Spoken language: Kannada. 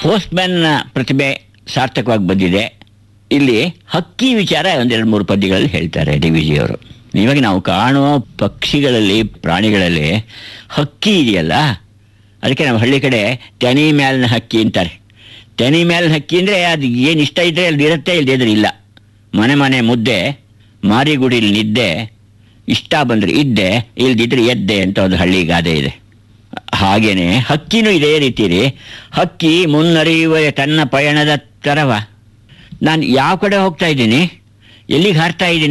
ಪೋಸ್ಟ್ಮ್ಯಾನ್ ಪ್ರತಿಭೆ ಸಾರ್ಥಕವಾಗಿ ಬಂದಿದೆ ಇಲ್ಲಿ ಹಕ್ಕಿ ವಿಚಾರ ಒಂದೆರಡು ಮೂರು ಪದ್ಯಗಳಲ್ಲಿ ಹೇಳ್ತಾರೆ ಡಿ ವಿ ಜಿಯವರು ಇವಾಗ ನಾವು ಕಾಣುವ ಪಕ್ಷಿಗಳಲ್ಲಿ ಪ್ರಾಣಿಗಳಲ್ಲಿ ಹಕ್ಕಿ ಇದೆಯಲ್ಲ ಅದಕ್ಕೆ ನಮ್ಮ ಹಳ್ಳಿ ಕಡೆ ತೆನಿ ಮ್ಯಾಲಿನ ಹಕ್ಕಿ ಅಂತಾರೆ ತೆನಿ ಮ್ಯಾಲಿನ ಹಕ್ಕಿ ಅಂದರೆ ಅದು ಏನು ಇಷ್ಟ ಇದ್ದರೆ ಅಲ್ಲಿ ಇರುತ್ತೆ ಇಲ್ಲದಿದ್ರೆ ಇಲ್ಲ ಮನೆ ಮನೆ ಮುದ್ದೆ ಮಾರಿಗುಡಿಲಿ ನಿದ್ದೆ ಇಷ್ಟ ಬಂದರೆ ಇದ್ದೆ ಇಲ್ದಿದ್ರೆ ಎದ್ದೆ ಅಂತ ಒಂದು ಹಳ್ಳಿ ಗಾದೆ ಇದೆ ಹಾಗೇನೆ ಹಕ್ಕಿನೂ ಇದೇ ರೀತಿ ರೀ ಹಕ್ಕಿ ಮುನ್ನರಿಯುವ ತನ್ನ ಪಯಣದ ತರವ ನಾನು ಯಾವ ಕಡೆ ಹೋಗ್ತಾ ಇದ್ದೀನಿ ಎಲ್ಲಿಗೆ ಹಾರ್ತಾ ಇದ್ದೀನಿ